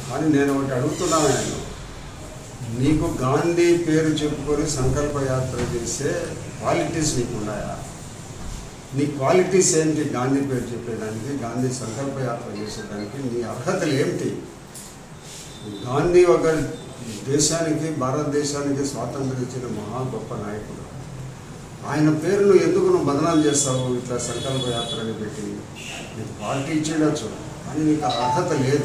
కానీ నేను ఒకటి అడుగుతున్నాను ఆయన నీకు గాంధీ పేరు చెప్పుకొని సంకల్ప యాత్ర చేసే క్వాలిటీస్ నీకు ఉన్నాయా నీ క్వాలిటీస్ ఏంటి గాంధీ పేరు చెప్పేదానికి గాంధీ సంకల్ప యాత్ర చేసేదానికి నీ అర్హతలు ఏమిటి గాంధీ ఒక దేశానికి భారతదేశానికి స్వాతంత్రం ఇచ్చిన మహా గొప్ప నాయకుడు ఆయన పేరు నువ్వు ఎందుకు నువ్వు బదనాలు చేస్తావు ఇట్లా సంకల్ప యాత్రని పెట్టి నీకు పార్టీ ఇచ్చేయచ్చు కానీ నీకు ఆ అర్హత లేదు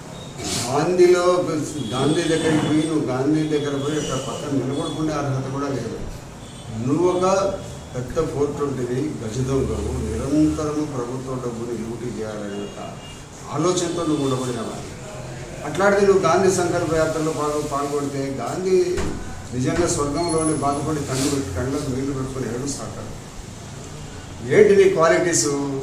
గాంధీలో గాంధీ దగ్గరికి పోయి నువ్వు గాంధీ దగ్గర పోయి అక్కడ పక్కన నిలబడుకునే అర్హత కూడా లేదు నువ్వు ఒక పెద్ద ఫోర్ ఉంటుంది గజదొంగవు నిరంతరము ప్రభుత్వ డబ్బుని లూటీ చేయాలనే ఒక ఆలోచనతో నువ్వు ఉండబడిన వాడిని అట్లాంటిది నువ్వు గాంధీ సంకల్ప యాత్రలో పాల్గొ పాల్గొడితే గాంధీ నిజంగా స్వర్గంలోని బాధపడి కళ్ళు పెట్టి కళ్ళకు నీళ్లు పెట్టుకుని ఏడుస్తాడు ఏంటి నీ క్వాలిటీస్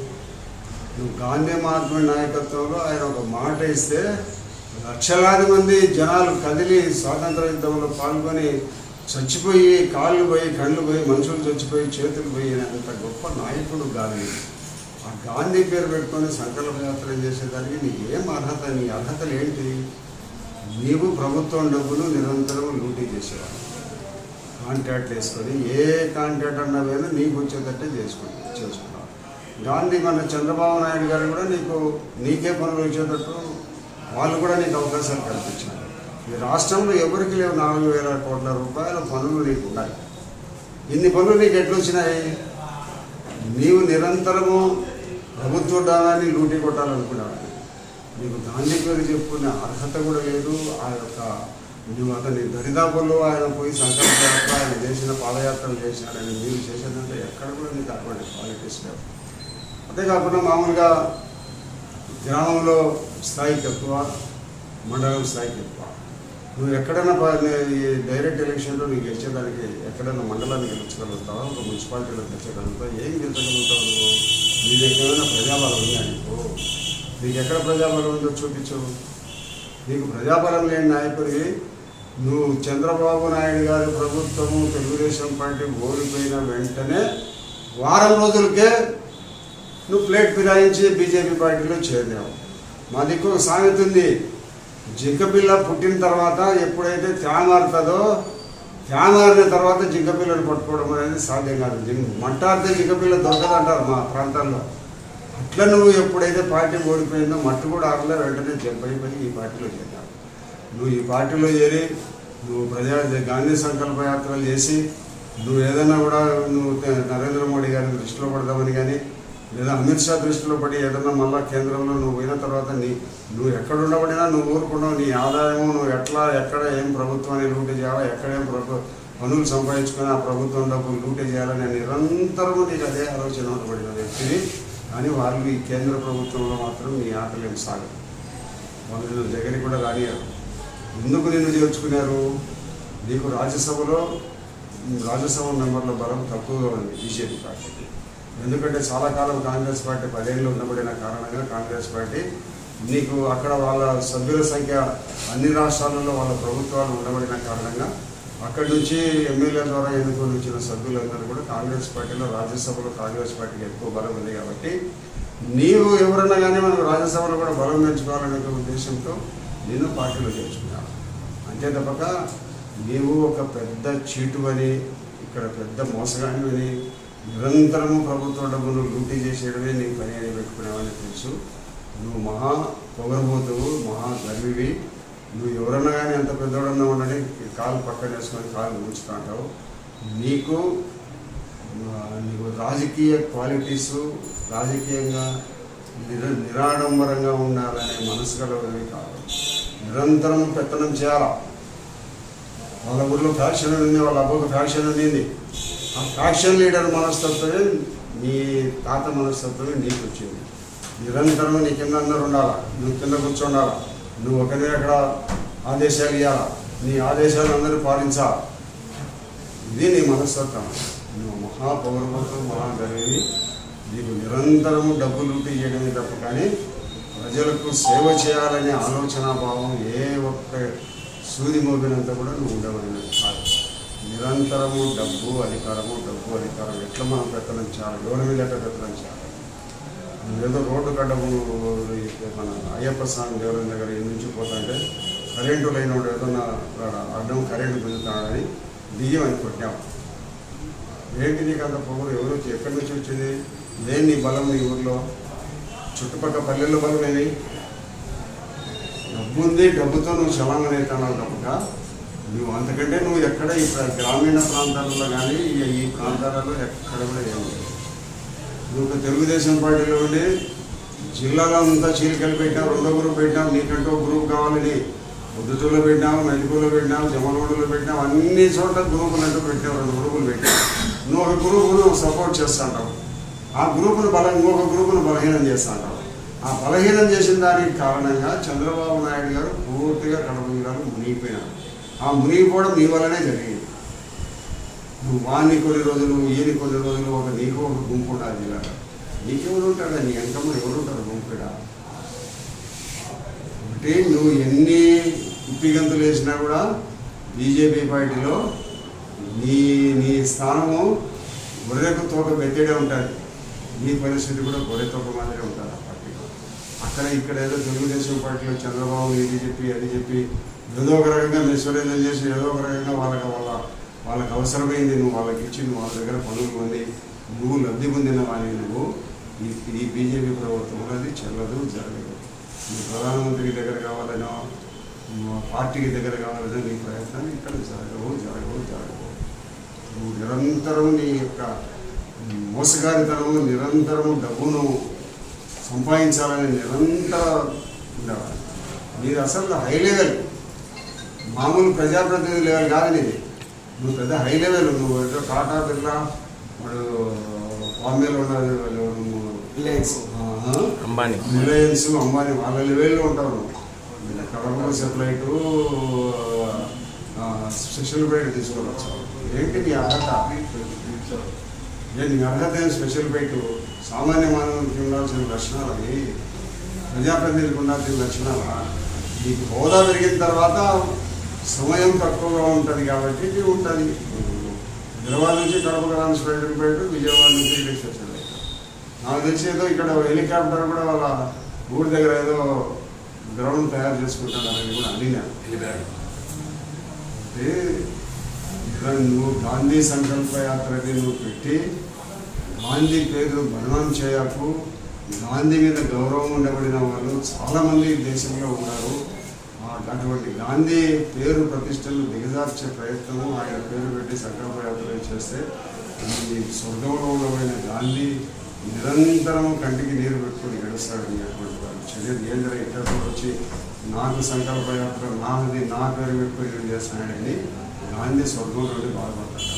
నువ్వు గాంధీ మహాత్ముడి నాయకత్వంలో ఆయన ఒక మాట ఇస్తే లక్షలాది మంది జనాలు కదిలి స్వాతంత్ర యుద్ధంలో పాల్గొని చచ్చిపోయి కాళ్ళు పోయి కళ్ళు పోయి మనుషులు చచ్చిపోయి చేతులు పోయి అంత గొప్ప నాయకుడు గాంధీ ఆ గాంధీ పేరు పెట్టుకొని సంకల్ప యాత్ర చేసేదానికి నీ ఏం అర్హత నీ అర్హతలు ఏంటి నీవు ప్రభుత్వం డబ్బులు నిరంతరం లూటీ చేసేవాడు కాంట్రాక్ట్ వేసుకొని ఏ కాంట్రాక్ట్ అన్నా వేరు నీకు వచ్చేటట్టే చేసుకుని చేసుకున్నావు గాంధీ మన చంద్రబాబు నాయుడు గారు కూడా నీకు నీకే పనులు వచ్చేటట్టు వాళ్ళు కూడా నీకు అవకాశాలు కల్పించారు ఈ రాష్ట్రంలో ఎవరికి లేవు నాలుగు వేల కోట్ల రూపాయల పనులు నీకు ఉన్నాయి ఇన్ని పనులు నీకు ఎట్లా వచ్చినాయి నీవు నిరంతరము ప్రభుత్వ డానాన్ని లూటీ కొట్టాలనుకున్నావు నీకు గాంధీ పేరు చెప్పుకునే అర్హత కూడా లేదు ఆ యొక్క నువ్వు అతని దరిదాపుల్లో ఆయన పోయి సంకల్ప యాత్ర ఆయన చేసిన పాదయాత్రలు చేసినాడని మీరు చేసేదంటే ఎక్కడ కూడా నీకు అటువంటి క్వాలిటీస్ లేవు అంతేకాకుండా మామూలుగా గ్రామంలో స్థాయికి ఎక్కువ మండలం స్థాయికి ఎక్కువ నువ్వు ఎక్కడైనా ప- ఈ డైరెక్ట్ ఎలక్షన్లో నీకు గెలిచేదానికి ఎక్కడైనా మండలాన్ని గెలిచగలుగుతావా ఒక మున్సిపాలిటీలో గెలిచగలుగుతావు ఏం గెలిచగలుగుతావు నువ్వు నీ దగ్గర ఏమైనా ప్రజాబలం ఉందా నీకు నీకు ఎక్కడ ప్రజాబలం ఉందో చూపించు నీకు ప్రజాబలం లేని నాయకుడివి నువ్వు చంద్రబాబు నాయుడు గారి ప్రభుత్వము తెలుగుదేశం పార్టీ ఓడిపోయిన వెంటనే వారం రోజులకే నువ్వు ప్లేట్ ఫిరాయించి బీజేపీ పార్టీలో చేరావు మా దిక్కు ఒక సామెత ఉంది జింకపిల్ల పుట్టిన తర్వాత ఎప్పుడైతే తేమారుతుందో తేమారిన తర్వాత జింకపిల్లను పట్టుకోవడం అనేది సాధ్యం కాదు జిం- మట్టారితే జింకపిల్ల దొరకదంటారు మా ప్రాంతాల్లో అట్లా నువ్వు ఎప్పుడైతే పార్టీ ఓడిపోయిందో మట్టు కూడా ఆరలే వెంటనే జంప్ అయిపోయి ఈ పార్టీలో చేరావు నువ్వు ఈ పార్టీలో చేరి నువ్వు ప్రజా గాంధీ సంకల్ప యాత్రలు చేసి నువ్వు ఏదైనా కూడా నువ్వు తే- నరేంద్ర మోడీ గారిని దృష్టిలో పడదామని కానీ లేదా అమిత్ షా దృష్టిలో పడి ఏదైనా మళ్ళా కేంద్రంలో నువ్వు పోయిన తర్వాత నీ నువ్వు ఎక్కడ ఉండబడినా నువ్వు ఊరుకున్నావు నీ ఆదాయము నువ్వు ఎట్లా ఎక్కడ ఏం ప్రభుత్వాన్ని లూటీ చేయాలా ఎక్కడ ఏం ప్రభు పనులు సంపాదించుకొని ఆ ప్రభుత్వం డబ్బులు లూటీ చేయాలని నిరంతరము నీకు అదే ఆలోచన ఉండబడిన వ్యక్తిని కానీ వాళ్ళు ఈ కేంద్ర ప్రభుత్వంలో మాత్రం నీ ఆటలేం సాగదు వాళ్ళు నిన్ను దగ్గరికి కూడా రానియారు ఎందుకు నిన్ను చేర్చుకున్నారు నీకు రాజ్యసభలో రాజ్యసభ మెంబర్ల బలం తక్కువగా ఉంది బీజేపీ పార్టీకి ఎందుకంటే చాలా కాలం కాంగ్రెస్ పార్టీ పదేళ్ళు ఉండబడిన కారణంగా కాంగ్రెస్ పార్టీ నీకు అక్కడ వాళ్ళ సభ్యుల సంఖ్య అన్ని రాష్ట్రాలలో వాళ్ళ ప్రభుత్వాలు ఉండబడిన కారణంగా అక్కడి నుంచి ఎమ్మెల్యే ద్వారా ఎన్నుకొని వచ్చిన సభ్యులందరూ కూడా కాంగ్రెస్ పార్టీలో రాజ్యసభలో కాంగ్రెస్ పార్టీకి ఎక్కువ బలం ఉంది కాబట్టి నీవు ఎవరన్నా కానీ మనం రాజ్యసభలో కూడా బలం పెంచుకోవాలనే ఉద్దేశంతో నేను పార్టీలో చేర్చుకున్నాను అంతే తప్పక నీవు ఒక పెద్ద చీటు అని ఇక్కడ పెద్ద మోసగాని అని నిరంతరము ప్రభుత్వ డబ్బును లూటీ చేసేయడమే నీ పని అని పెట్టుకునేవని తెలుసు నువ్వు మహా పొగరబోతువు మహా గర్వివి నువ్వు ఎవరన్నా కానీ ఎంత పెద్దోడన్నా ఉండని కాలు పక్కన వేసుకొని కాలు ఉంచుతుంటావు నీకు ఆ, నీకు రాజకీయ క్వాలిటీస్ రాజకీయంగా నిర నిరాడంబరంగా ఉండాలనే మనసు కలవని కాదు నిరంతరం పెత్తనం చేయాలా వాళ్ళ ఊర్లో ఫ్యాక్షన్ ఉంది వాళ్ళ అబ్బోకి ఫ్యాక్షన్ ఉండింది ఆ ఫ్యాక్షన్ లీడర్ మనస్తత్వమే నీ తాత మనస్తత్వమే నీకు వచ్చింది నిరంతరం నీ కింద అందరు ఉండాలా నువ్వు కింద కూర్చోండాలా నువ్వు ఒకరి అక్కడ ఆదేశాలు ఇవ్వాలా నీ ఆదేశాలు అందరూ పాలించాలా ఇది నీ మనస్తత్వం నువ్వు మహాపౌరవత్వం మహాగర్విని నీకు నిరంతరము డబ్బులు లూటీ చేయడమే తప్ప కానీ ప్రజలకు సేవ చేయాలనే ఆలోచన భావం ఏ ఒక్క సూది మోగినంత కూడా నువ్వు ఉండవని కాదు నిరంతరము డబ్బు అధికారము డబ్బు అధికారం ఎట్లా మనం పెత్తనం చేయాలి ఎవరి మీద ఎట్లా పెత్తనం చేయాలి నువ్వేదో రోడ్డు కట్టము మన అయ్యప్ప స్వామి దేవుని దగ్గర ఈ నుంచి పోతుంటే కరెంటు లైన్ ఒకటి ఏదన్నా వాడు అడ్డం కరెంటు పొందుతాడని బియ్యం అని కొట్టాం ఏంటి నీకు అంత పొగరు ఎవరు వచ్చి ఎక్కడి నుంచి వచ్చింది లేని నీ బలం నీ ఊర్లో చుట్టుపక్కల పల్లెల్లో బలం ఏమి డబ్బు ఉంది డబ్బుతో నువ్వు చలామణి అవుతున్నావు తప్పక నువ్వు అంతకంటే నువ్వు ఎక్కడ ఈ ప్ర- గ్రామీణ ప్రాంతాలలో కానీ ఈ- ఈ ప్రాంతాలలో ఎక్కడ కూడా ఏమి లేదు. నువ్వు ఒక తెలుగుదేశం పార్టీలో ఉండి జిల్లాలో అంతా చీలికలు పెట్టావు రెండో గ్రూప్ పెట్టావు నీకంటూ ఒక గ్రూప్ కావాలని ఉద్దుటూరులో పెట్టావు మెదికూరులో పెట్టావు జమలగూడలో పెట్టావు అన్ని చోట్ల గ్రూపులు అంటూ పెట్టావు రెండు గ్రూపులు పెట్టావు నువ్వు ఒక గ్రూపును సపోర్ట్ చేస్తుంటావు ఆ గ్రూపును బలం ఇంకొక గ్రూపును బలహీనం చేస్తుంటావు ఆ బలహీనం చేసిన దానికి కారణంగా చంద్రబాబు నాయుడు గారు పూర్తిగా కడప జిల్లాలో మునిగిపోయినారు ఆ మునిగిపోవడం నీ వల్లనే జరిగింది నువ్వు వాణ్ణి కొన్ని రోజులు ఈయన కొన్ని రోజులు ఒక నీకు ఒక గుంపు ఉండాలి జిల్లాలో నీకెవరు ఉంటాడా నీ వెనకమ్మ ఎవరు ఉంటారు గుంపుడ ఒకటి నువ్వు ఎన్ని ఉప్పిగంతులు వేసినా కూడా బీజేపీ పార్టీలో నీ నీ స్థానము గొర్రెకు తోక బెత్తడే ఉంటుంది నీ పరిస్థితి కూడా గొర్రె తోక మాదిరే ఉంటుంది ఆ పార్టీలో అక్కడ ఇక్కడ ఏదో తెలుగుదేశం పార్టీలో చంద్రబాబు ఇది చెప్పి అది చెప్పి ఏదో ఒక రకంగా మెస్వరేంద్రం చేసి ఏదో ఒక రకంగా వాళ్ళకి వాళ్ళ వాళ్ళకి అవసరమైంది నువ్వు వాళ్ళకి ఇచ్చి నువ్వు వాళ్ళ దగ్గర పనులు పొంది నువ్వు లబ్ధి పొందిన వాడిని నువ్వు ఈ ఈ బీజేపీ ప్రభుత్వం అది చెల్లదు జరగదు నువ్వు ప్రధానమంత్రికి దగ్గర కావాలనో నువ్వు పార్టీకి దగ్గర కావాలనో నీ ప్రయత్నం ఇక్కడ జరగవు జరగవు జరగవు నువ్వు నిరంతరం నీ యొక్క మోసగారితనము నిరంతరము డబ్బును సంపాదించాలని నిరంతరం ఉండేవాడు నీది అసలు హై లెవెల్ మామూలు ప్రజాప్రతినిధి లెవెల్ కాదు నీది నువ్వు పెద్ద హై లెవెల్ నువ్వు ఏదో టాటా బిర్లా వాడు బాంబేలో ఉన్నది వాళ్ళు నువ్వు రిలయన్స్ ఆహా. అంబానీ రిలయన్స్ అంబానీ వాళ్ళ లెవెల్లో ఉంటావు నువ్వు కడపలో సెటిలైట్ స్పెషల్ బైట్ తీసుకోవచ్చు ఏంటి నీ అర్హత ఏ నీ అర్హత ఏం స్పెషల్ బైట్ సామాన్య మానవునికి ఉండాల్సిన లక్షణాలు అవి ప్రజాప్రతినిధికి ఉండాల్సిన లక్షణాలా నీకు హోదా పెరిగిన తర్వాత సమయం తక్కువగా ఉంటుంది కాబట్టి ఇది ఉంటుంది హైదరాబాద్ నుంచి కడప గ్రామ స్పెషల్ బైట్ విజయవాడ నుంచి ఇది స్పెషల్ బైట్ నాకు తెలిసి ఏదో ఇక్కడ హెలికాప్టర్ కూడా వాళ్ళ ఊరి దగ్గర ఏదో గ్రౌండ్ తయారు చేసుకుంటానని కూడా అడిగినాను అంటే ఇక్కడ నువ్వు గాంధీ సంకల్ప యాత్రకి నువ్వు పెట్టి గాంధీ పేరు బదనాం చేయకు గాంధీ మీద గౌరవం ఉండబడిన వాళ్ళు చాలామంది దేశంలో ఉన్నారు ఆ అటువంటి గాంధీ పేరు ప్రతిష్టలు దిగజార్చే ప్రయత్నము ఆయన పేరు పెట్టి సంకల్ప యాత్ర చేస్తే ఈ స్వర్గంలో ఉండబడిన గాంధీ నిరంతరం కంటికి నీరు పెట్టుకొని గడుస్తాడని అటువంటి వాళ్ళు చర్య ఏంద్ర ఇతరులు వచ్చి నాకు సంకల్ప యాత్ర నాది నా పేరు పెట్టుకొని నేను చేస్తానని గాంధీ స్వర్గం నుండి బాధపడతాడు